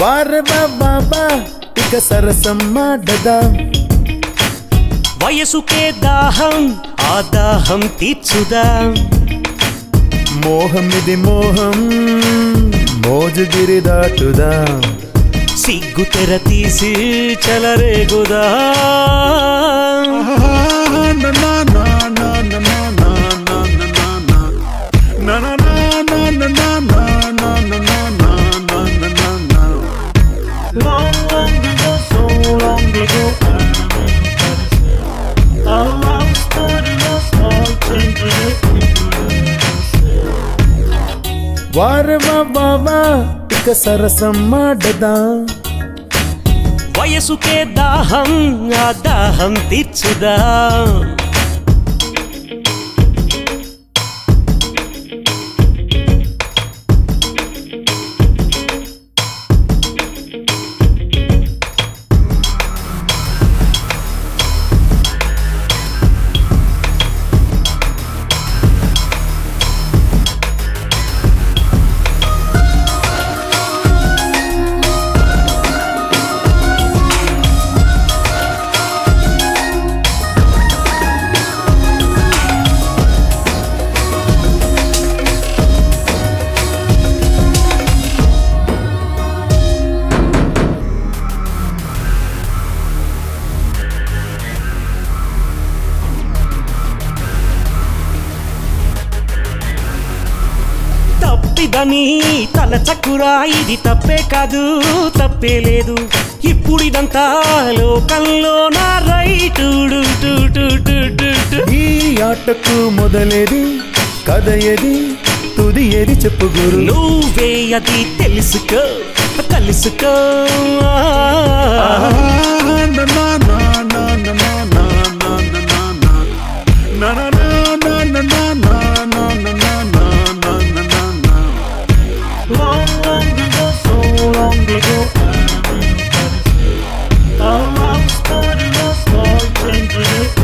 వార బాబా ఇక సరసం మాడదా వయసుకే దాహం ఆ దాహం తీర్చుదా మోహం ఇది మోహం మోజుగిరి దాటుదా సిగ్గు తెర తీసి చలరేగుదా Long, long ago, so long ago, our love story was all changed వార బాబా ఇక సరసం మాడదా వయసుకే దాహం ఆ దాహం తీర్చుదా తప్పిదని తలచకురా ఇది తప్పే కాదు తప్పే లేదు ఇప్పుడు ఇదంతా లోకంలో నా రైటు ఈ ఆటకు మొదలేది కథ ఏది తుది ఏది చెప్పు గురు నువ్వే అది తెలుసుకో కలుసుకో Long, long ago, so long ago, our love story was all changed.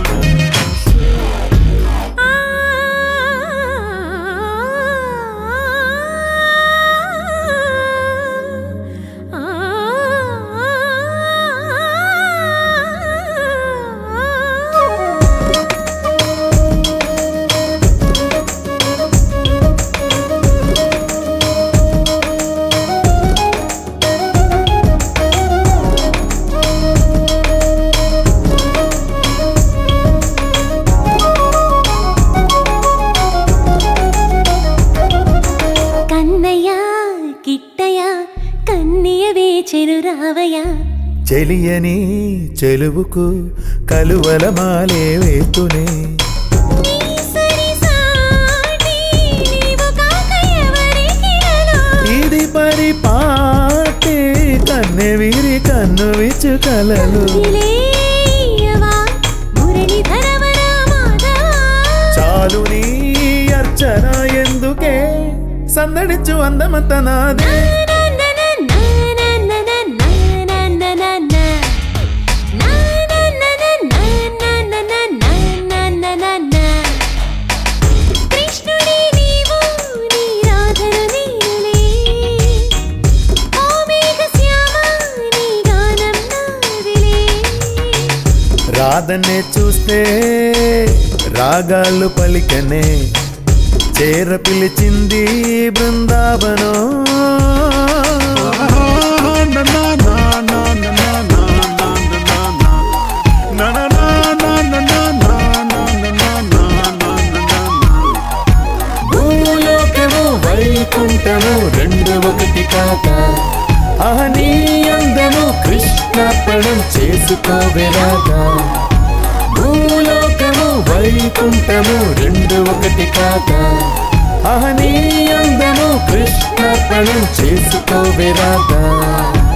Kannayya Kittayya కన్నయ్యవే చెరు రావయ్య చెలియని చెలువుకు కలువల మాలే వేతునే సరి సాటి నీవు కాక ఎవరికిలలో ఇది పరిపాటి కన్నె వీరి కన్ను విచ్చు కలలు ఇలేయవా మురళీధరవర మాధవా చాలు నీ అర్చన ఎందుకే సందడించు అందమంత నాదే కృష్ణుడి నీవు నీ రాధను నీనులే ఓ మేఘ శ్యామ నీ గానం నాదిలే రాధనే చూస్తే రాగాలు పలికనే చేర పిలిచింది బృందావనం భూలోకము వైకుంఠము రెండు ఒకటి కాక అహనీ అందము కృష్ణార్పణం చేసుకోవెలాగా భూలోకము వైకుంఠము రెండు ఒకటి కాక అహనీ అందము కృష్ణార్పణం చేసుకోవెలాగా